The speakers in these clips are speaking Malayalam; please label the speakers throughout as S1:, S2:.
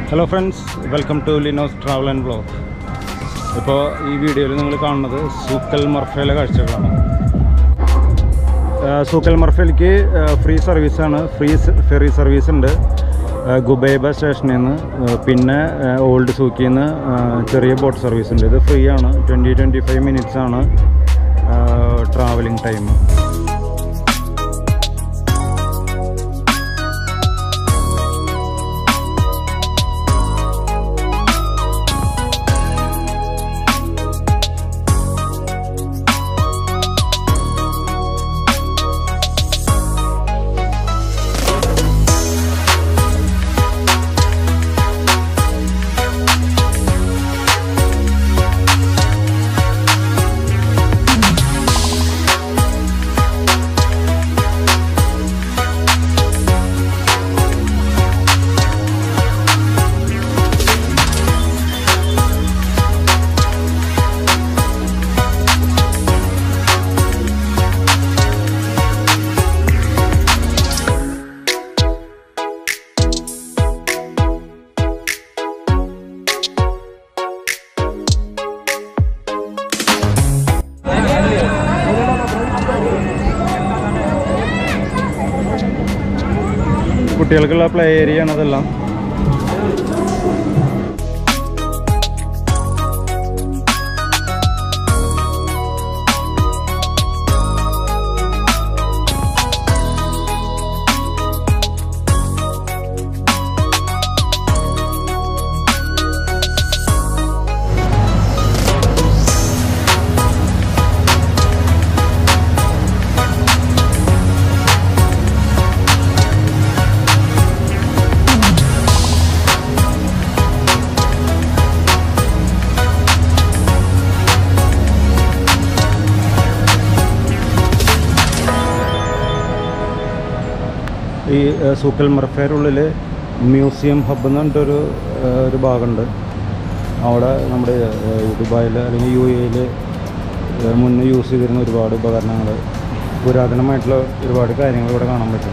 S1: hello friends welcome to Lino's travel and blog ഇപ്പോൾ ഈ വീഡിയോയിൽ നിങ്ങൾ കാണുന്നത് സൂക്കൽ മർഫയിലെ കാഴ്ചകളാണ് ആ, സൂക്കൽ മർഫയിലേക്ക് ഫ്രീ സർവീസാണ് ഫ്രീ ഫെറി സർവീസ് ഉണ്ട് ആ, ഗുബൈബ സ്റ്റേഷനിൽ നിന്ന് ആ, പിന്നെ ആ, ഓൾഡ് സൂക്കിൽ നിന്ന് ആ, ചെറിയ ബോട്ട് സർവീസ് ഉണ്ട് ഇത് ഫ്രീ ആണ് ട്വൻറ്റി ട്വൻറ്റി ഫൈവ് മിനിറ്റ്സ് ആണ് ട്രാവലിംഗ് ടൈം കുട്ടികൾക്കുള്ള പ്ലേ ഏരിയ ആണ് അതെല്ലാം ഈ ഏഹ്, സൂക്കൽ മർഫയുടെ ഉള്ളിൽ മ്യൂസിയം ഹബ്ബ് എന്ന് പറഞ്ഞിട്ടൊരു ഏഹ്, ഒരു ഭാഗമുണ്ട് അവിടെ നമ്മുടെ ഏഹ്, ദുബായിൽ അല്ലെങ്കിൽ യു എയിൽ മുന്നേ യൂസ് ചെയ്തിരുന്ന ഒരുപാട് ഉപകരണങ്ങൾ പുരാതനമായിട്ടുള്ള ഒരുപാട് കാര്യങ്ങൾ ഇവിടെ കാണാൻ പറ്റും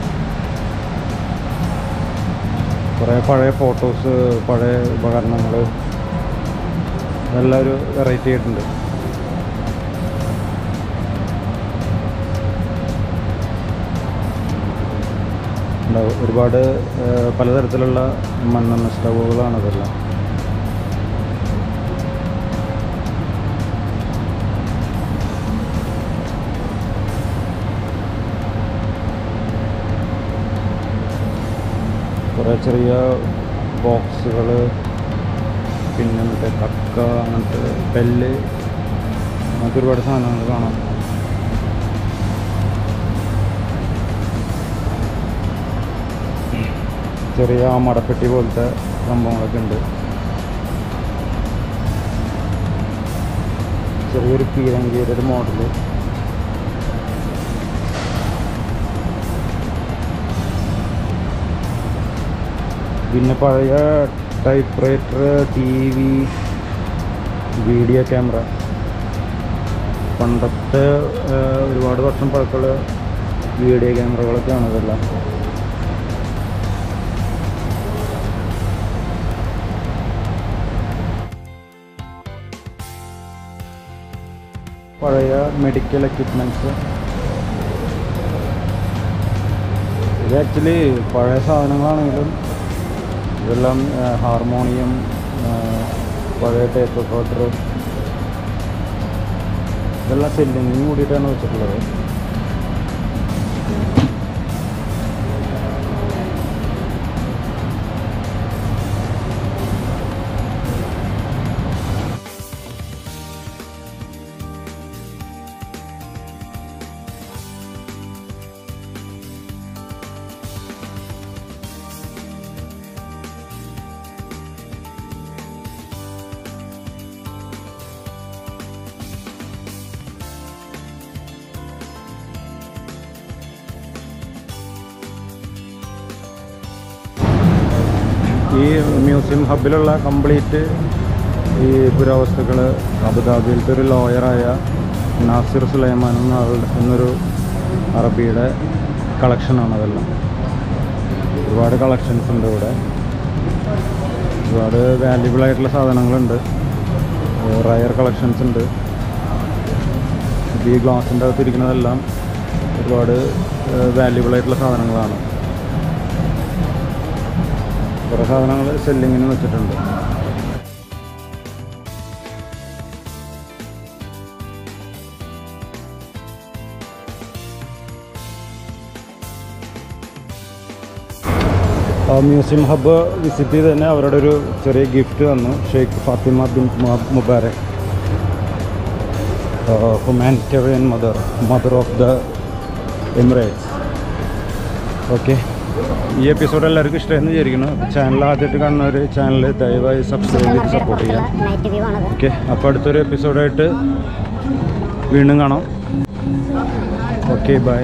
S1: കുറേ പഴയ ഫോട്ടോസ് പഴയ ഉപകരണങ്ങൾ ഇതെല്ലാം ഒരു വെറൈറ്റി ആയിട്ടുണ്ട് ഉണ്ടാവും ഒരുപാട് ഏഹ്, പലതരത്തിലുള്ള മണ്ണെണ്ണ സ്റ്റൗകളാണ് ഇതെല്ലാം കുറേ ചെറിയ ബോക്സുകൾ പിന്നെ മറ്റേ കക്ക അങ്ങനത്തെ പെല്ല് അങ്ങനത്തെ ഒരുപാട് സാധനങ്ങൾ കാണാം ചെറിയ ആ മടപ്പെട്ടി പോലത്തെ സംഭവങ്ങളൊക്കെ ഉണ്ട് ചെറിയൊരു പീരങ്കിയുടെ ഒരു മോഡല് പിന്നെ പഴയ typewriter T V video camera പണ്ടത്തെ ആ, ഒരുപാട് വർഷം പഴക്കമുള്ള വീഡിയോ ക്യാമറകളൊക്കെയാണ് ഇതെല്ലാം പഴയ മെഡിക്കൽ എക്യുപ്മെൻറ്റ്സ് ഇത് ആക്ച്വലി പഴയ സാധനങ്ങളാണെങ്കിലും ഇതെല്ലാം ആ, ഹാർമോണിയം ആ, പഴയ ടേപ്പ് റെക്കോർഡർ ഇതെല്ലാം സെല്ലിങ്ങിന് കൂടിയിട്ടാണ് വെച്ചിട്ടുള്ളത് ഈ മ്യൂസിയം ഹബിലുള്ള കംപ്ലീറ്റ് ഈ പുരാവസ്തുക്കൾ അബുദാബിയിലത്തെ ഒരു ലോയറായ നാസിർ സുലൈമാൻ എന്ന ആളുടെ എന്നൊരു അറബിയുടെ കളക്ഷനാണ് അതെല്ലാം ഒരുപാട് കളക്ഷൻസ് ഉണ്ട് ഇവിടെ ഒരുപാട് വാല്യുബിൾ ആയിട്ടുള്ള സാധനങ്ങളുണ്ട് റയർ കളക്ഷൻസ് ഉണ്ട് ഇത് ഈ ഗ്ലാസിൻ്റെ അകത്ത് ഇരിക്കുന്നതെല്ലാം ഒരുപാട് വാല്യുബിൾ ആയിട്ടുള്ള സാധനങ്ങളാണ് കുറേ സാധനങ്ങൾ സെല്ലിങ്ങിന് വെച്ചിട്ടുണ്ട് മ്യൂസിയം ഹബ്ബ് വിസിറ്റ് ചെയ്ത് തന്നെ അവരുടെ ഒരു ചെറിയ ഗിഫ്റ്റ് തന്നു ഷെയ്ഖ് ഫാത്തിമ ബിൻ മു- Mubarak humanitarian mother mother of the Emirates okay ഈ എപ്പിസോഡ് എല്ലാവർക്കും ഇഷ്ടമായെന്ന് വിചാരിക്കുന്നു ചാനൽ ആദ്യമായിട്ട് കാണുന്നവർ ചാനൽ ദയവായി സബ്സ്ക്രൈബ് ചെയ്ത് സപ്പോർട്ട് ചെയ്യാം
S2: നൈറ്റ് വ്യൂ ആണത്
S1: ഓക്കെ അപ്പോൾ അടുത്തൊരു എപ്പിസോഡായിട്ട് വീണ്ടും കാണാം ഓക്കെ ബൈ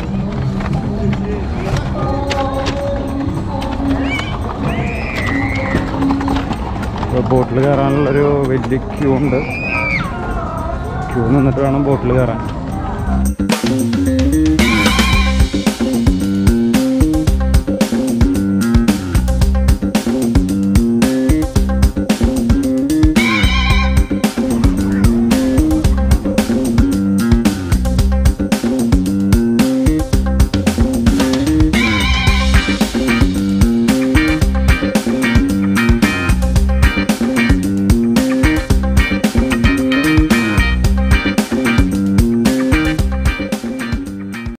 S1: ബോട്ടിൽ കയറാനുള്ളൊരു വലിയ ക്യൂ ഉണ്ട് ക്യൂ നിന്നിട്ട് വേണം ബോട്ടിൽ കയറാൻ